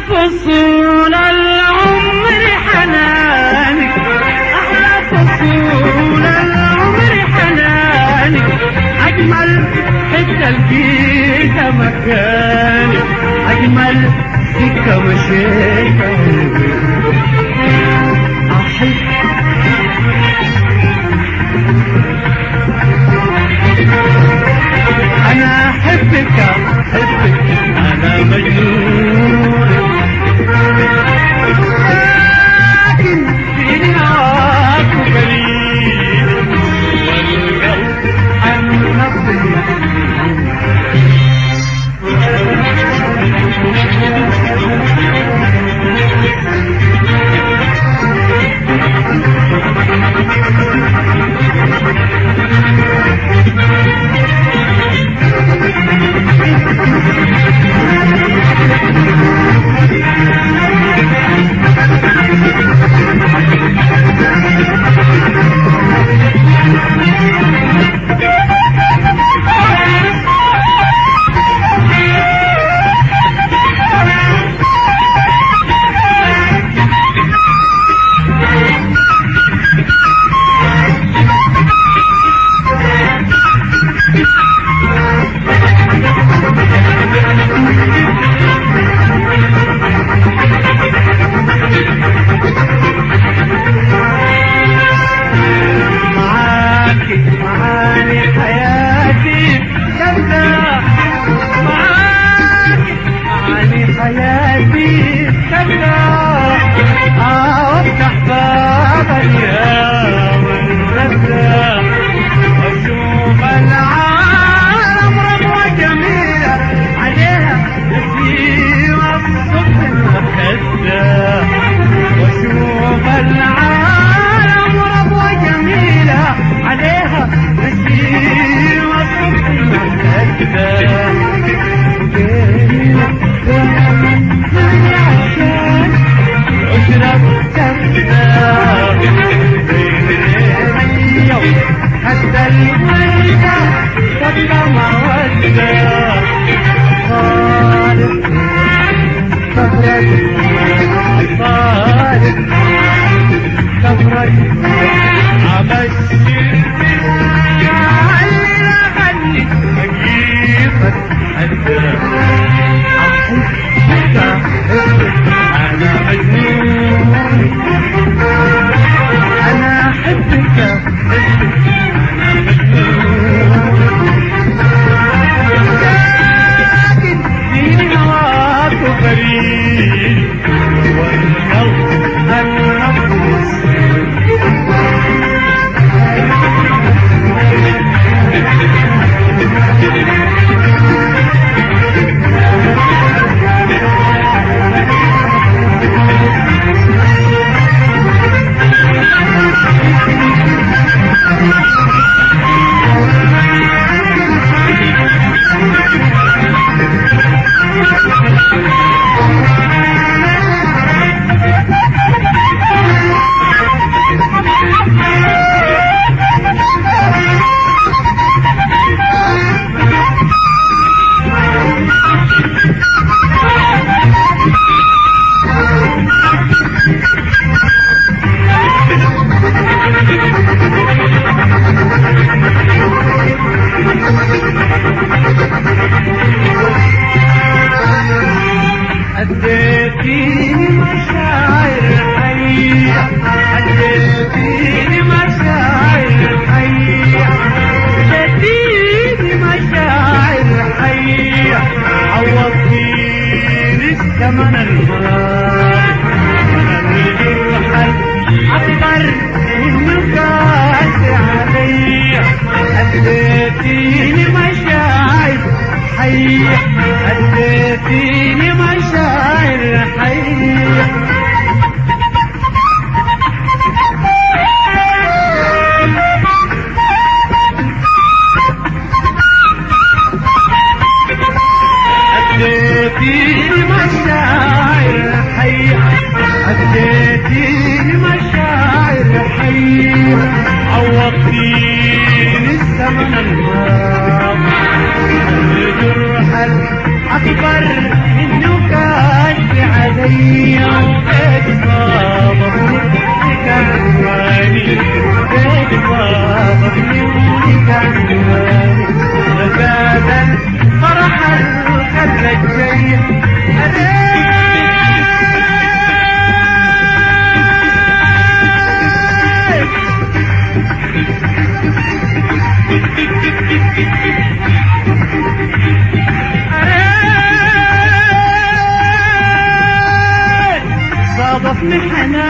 فصول العمر حنانك أحلى فصول العمر حنانك أجمل حتة لقيتها مكانك أجمل سكة مشيتها أحب أنا أحبك أحبك أنا مجنون لكن في هواك قليل والقلب عن نفسي معاك معاني حياتي تبدا معاك معاني حياتي تبدا افتح باب اليوم تبدا واشوف العالم ربوة جميلة عليها نسيم الصبح المخدة واشوف العالم ربوة جميلة عليها نسيم الصبح المخدة اشرب كبدة حتى الوردة تبقى مودة خالد صبرك صادق صبرك أبشر بالعلي غني أجيبك حتى أحبك أنا مجنون أنا أحبك أحبك أنا مجنون لكن في هواك غريب والقلب النفس أديتيني مشاعر حية أديتيني مشاعر حية أديتيني مشاعر حية عوضتيني الثمن الغالي الجرح الأكبر منه كاس عليا أديتيني مشاعر حية أديتيني مشاعر حية أديتيني مشاعر حية أديتيني مشاعر حية عوضتيني الثمن الغالي الجرح الأكبر منه كان علي جاية أريد صادفني حنان